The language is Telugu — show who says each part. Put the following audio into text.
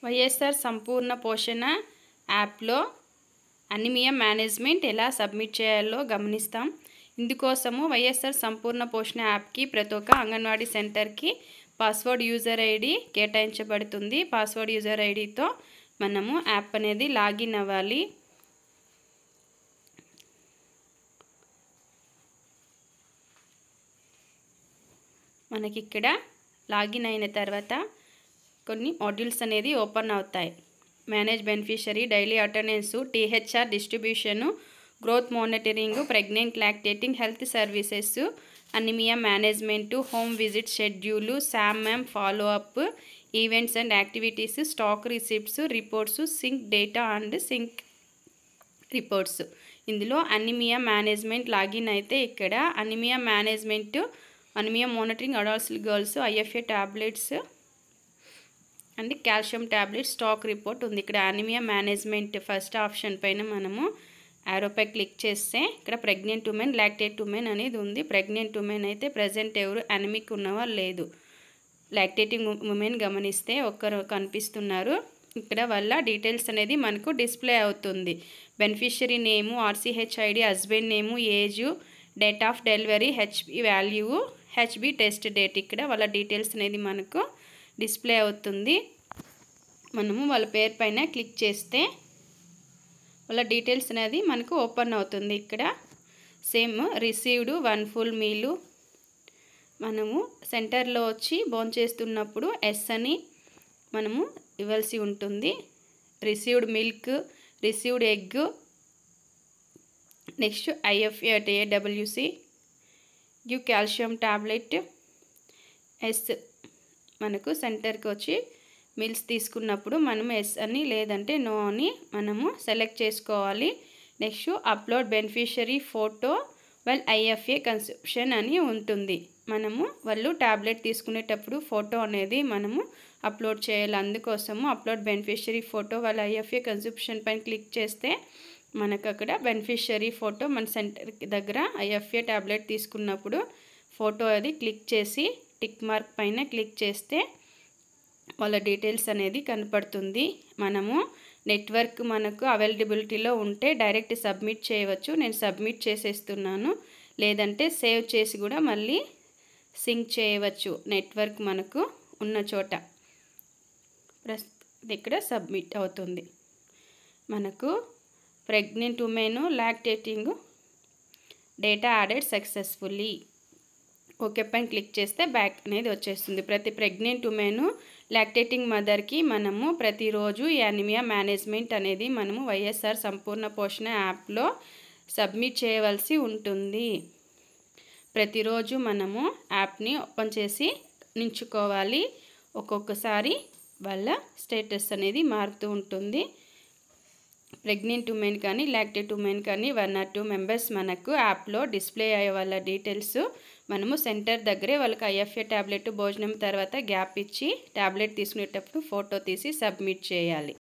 Speaker 1: వైఎస్ఆర్ సంపూర్ణ పోషణ యాప్లో అనిమియా మేనేజ్మెంట్ ఎలా సబ్మిట్ చేయాలో గమనిస్తాం ఇందుకోసము వైఎస్ఆర్ సంపూర్ణ పోషణ యాప్కి ప్రతి ఒక్క అంగన్వాడీ సెంటర్కి పాస్వర్డ్ యూజర్ ఐడి కేటాయించబడుతుంది పాస్వర్డ్ యూజర్ ఐడితో మనము యాప్ అనేది లాగిన్ అవ్వాలి మనకి ఇక్కడ లాగిన్ అయిన తర్వాత కొన్ని మాడ్యూల్స్ అనేది ఓపెన్ అవుతాయి manage beneficiary daily attendance THR distribution growth monitoring pregnant lactating health services anaemia management home visit schedule SAM follow up events and activities stock receipts reports sync data and sync reports ఇందులో అనిమియా మేనేజ్మెంట్ లాగిన్ అయితే ఇక్కడ anaemia management anaemia monitoring adults girls IFA tablets and calcium tablet stock report ఉంది ఇక్కడ అనిమియా మేనేజ్మెంట్ ఫస్ట్ ఆప్షన్ పైన మనము ఆరోపై క్లిక్ చేస్తే ఇక్కడ ప్రెగ్నెంట్ ఉమెన్ లాక్టేట్ ఉమెన్ అనేది ఉంది ప్రెగ్నెంట్ ఉమెన్ అయితే ప్రజెంట్ ఎవరు అనమిక్ ఉన్నవారు లేదు లాక్టేటింగ్ ఉమెన్ గమనిస్తే ఒక్కరు కనిపిస్తున్నారు ఇక్కడ వల్ల డీటెయిల్స్ అనేది మనకు డిస్ప్లే అవుతుంది beneficiary name RCH ID husband name age date of delivery Hb value Hb test date ఇక్కడ వాళ్ళ డీటెయిల్స్ అనేది మనకు డిస్ప్లే అవుతుంది మనము వాళ్ళ పేరు పైన క్లిక్ చేస్తే వాళ్ళ డీటెయిల్స్ అనేది మనకు ఓపెన్ అవుతుంది ఇక్కడ same received one full meal మనము సెంటర్లో వచ్చి చేస్తున్నప్పుడు ఎస్ అని మనము ఇవ్వాల్సి ఉంటుంది received milk received egg next IFA అంటే AWC give calcium tablet yes మనకు సెంటర్కి వచ్చి మిల్స్ తీసుకున్నప్పుడు మనం ఎస్ అని లేదంటే నో అని మనము సెలెక్ట్ చేసుకోవాలి next upload beneficiary photo well IFA conception అని ఉంటుంది మనము వాళ్ళు ట్యాబ్లెట్ తీసుకునేటప్పుడు ఫోటో అనేది మనము అప్లోడ్ చేయాలి అందుకోసము అప్లోడ్ బెనిఫిషరీ ఫోటో వాళ్ళ ఐఎఫ్ఏ కన్సెప్షన్ పైన క్లిక్ చేస్తే మనకు అక్కడ బెనిఫిషరీ ఫోటో మన సెంటర్ దగ్గర ఐఎఫ్ఏ ట్యాబ్లెట్ తీసుకున్నప్పుడు ఫోటో అది క్లిక్ చేసి టిక్ మార్క్ పైన క్లిక్ చేస్తే వాళ్ళ డీటెయిల్స్ అనేది కనపడుతుంది మనము నెట్వర్క్ మనకు అవైలబిలిటీలో ఉంటే డైరెక్ట్ సబ్మిట్ చేయవచ్చు నేను సబ్మిట్ చేసేస్తున్నాను లేదంటే సేవ్ చేసి కూడా మళ్ళీ సింక్ చేయవచ్చు నెట్వర్క్ మనకు ఉన్న చోట ప్రస్ ఇక్కడ సబ్మిట్ అవుతుంది మనకు pregnant women lactating data added successfully okay పైన క్లిక్ చేస్తే బ్యాక్ అనేది వచ్చేస్తుంది ప్రతి ప్రెగ్నెంట్ ఉమెన్ లాక్టేటింగ్ మదర్కి మనము ప్రతిరోజు ఈ అనిమియా మేనేజ్మెంట్ అనేది మనము వైఎస్ఆర్ సంపూర్ణ పోషణ యాప్లో సబ్మిట్ చేయవలసి ఉంటుంది ప్రతిరోజు మనము యాప్ని ఓపెన్ చేసి నించుకోవాలి ఒక్కొక్కసారి వాళ్ళ స్టేటస్ అనేది మారుతూ ఉంటుంది ప్రెగ్నెంట్ ఉమెన్ కానీ లాక్టేట్ ఉమెన్ కానీ వన్ ఆర్ టూ మెంబర్స్ మనకు యాప్లో డిస్ప్లే అయ్యే వాళ్ళ డీటెయిల్స్ మనము సెంటర్ దగ్గరే వాళ్ళకి ఐఎఫ్ఏ ట్యాబ్లెట్ భోజనం తర్వాత గ్యాప్ ఇచ్చి ట్యాబ్లెట్ తీసుకునేటప్పుడు ఫోటో తీసి సబ్మిట్ చేయాలి